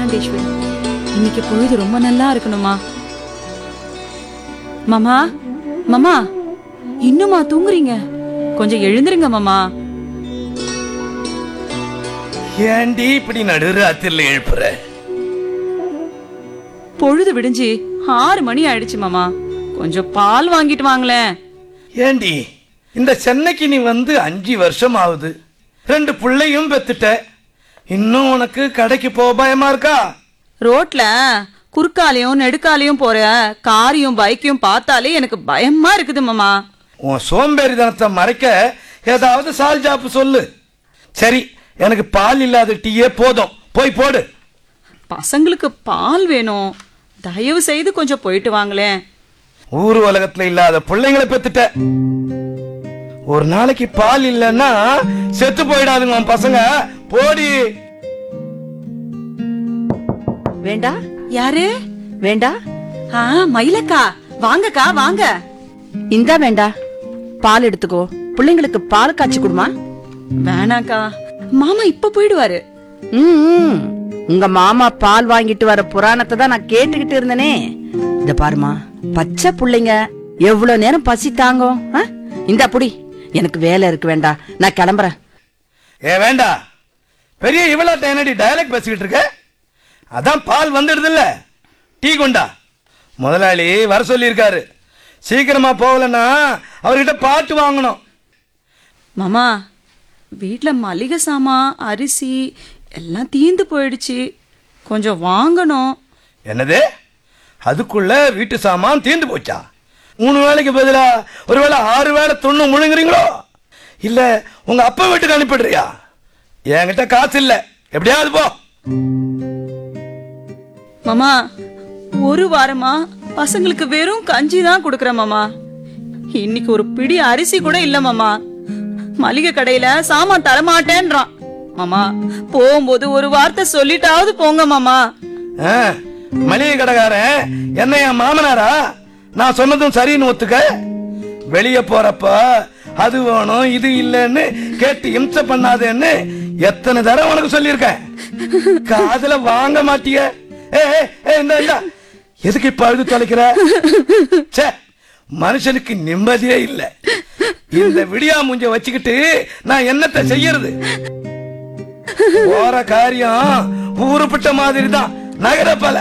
சாமுண்டேஸ்வரி இன்னைக்கு பொழுது ரொம்ப நல்லா இருக்கணுமா மாமா மாமா இன்னுமா தூங்குறீங்க கொஞ்சம் எழுந்திருங்க மாமா ஏண்டி இப்படி நடுராத்திரில எழுப்புற பொழுது விடிஞ்சு ஆறு மணி ஆயிடுச்சு மாமா கொஞ்சம் பால் வாங்கிட்டு வாங்களேன் ஏண்டி இந்த சென்னைக்கு நீ வந்து அஞ்சு வருஷம் ஆகுது ரெண்டு பிள்ளையும் பெத்துட்ட இன்னும் உனக்கு கடைக்கு போக பயமா இருக்கா ரோட்ல குறுக்காலையும் நெடுக்காலையும் போற காரையும் பைக்கையும் பார்த்தாலே எனக்கு பயமா இருக்குது மாமா உன் சோம்பேறித்தனத்தை மறைக்க ஏதாவது சால் ஜாப்பு சொல்லு சரி எனக்கு பால் இல்லாத டீயே போதும் போய் போடு பசங்களுக்கு பால் வேணும் தயவு செய்து கொஞ்சம் போயிட்டு வாங்களேன் ஊர் உலகத்துல இல்லாத பிள்ளைங்களை பெத்துட்ட ஒரு நாளைக்கு பால் இல்லைன்னா செத்து போயிடாதுங்க உன் பசங்க போடி வேண்டா யாரு வேண்டா ஆ மயிலக்கா வாங்கக்கா வாங்க இந்தா வேண்டா பால் எடுத்துக்கோ பிள்ளைங்களுக்கு பால் காய்ச்சி கொடுமா வேணாக்கா மாமா இப்ப போயிடுவாரு ம், ம். உங்க மாமா பால் வாங்கிட்டு வர புராணத்தை தான் நான் கேட்டுக்கிட்டு இருந்தனே இத பாருமா பச்சை புள்ளைங்க எவ்வளவு நேரம் பசி தாங்கும் ஆ? இந்தா புடி எனக்கு வேலை இருக்கு வேண்டா நான் கிளம்புறேன் ஏ வேண்டா பெரிய இவளாட்ட என்னடி டயலாக் பேசிக்கிட்டு இருக்க அதான் பால் வந்துடுதுல்ல டீ கொண்டா முதலாளி வர சொல்லியிருக்காரு சீக்கிரமா போகலன்னா அவர்கிட்ட பாட்டு வாங்கணும் மாமா வீட்ல மளிகை சாமான் அரிசி எல்லாம் தீந்து போயிடுச்சு கொஞ்சம் வாங்கணும் என்னது அதுக்குள்ள வீட்டு சாமான் தீர்ந்து போச்சா மூணு வேளைக்கு பதிலா ஒருவேளை ஆறு வேளை துண்ணு முழுங்குறீங்களோ இல்ல உங்க அப்பா வீட்டுக்கு அனுப்பிடுறியா என்கிட்ட காசு இல்ல எப்படியாவது போ மாமா ஒரு வாரமா பசங்களுக்கு வெறும் கஞ்சி தான் கொடுக்கறேன் மாமா இன்னைக்கு ஒரு பிடி அரிசி கூட இல்ல மாமா மளிகை கடையில சாமான் தரமாட்டேன்றான் மாமா போகும்போது ஒரு வார்த்தை சொல்லிட்டாவது போங்க மாமா ஆ, மளிகை கடைக்காரன் என்ன என் மாமனாரா நான் சொன்னதும் சரின்னு ஒத்துக்க வெளியே போறப்ப அது வேணும் இது இல்லைன்னு கேட்டு இம்சை பண்ணாதேன்னு எத்தனை தடவை உனக்கு சொல்லியிருக்கேன் காதுல வாங்க மாட்டிய ஏ ஏ, ஏ, இந்த இந்த எதுக்கு இப்ப அழுது தொலைக்கிற ச்சே மனுஷனுக்கு நிம்மதியே இல்ல இந்த விடியா மூஞ்ச வச்சுக்கிட்டு நான் என்னத்தை செய்யறது போற காரியம் ஊருப்பட்ட மாதிரி தான் நகர பல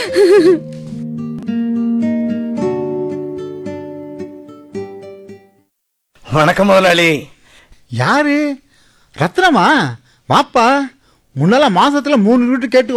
வணக்கம் முதலாளி யாரு ரத்னமா வாப்பா முன்னால மாசத்துல மூணு யூனிட் கேட்டு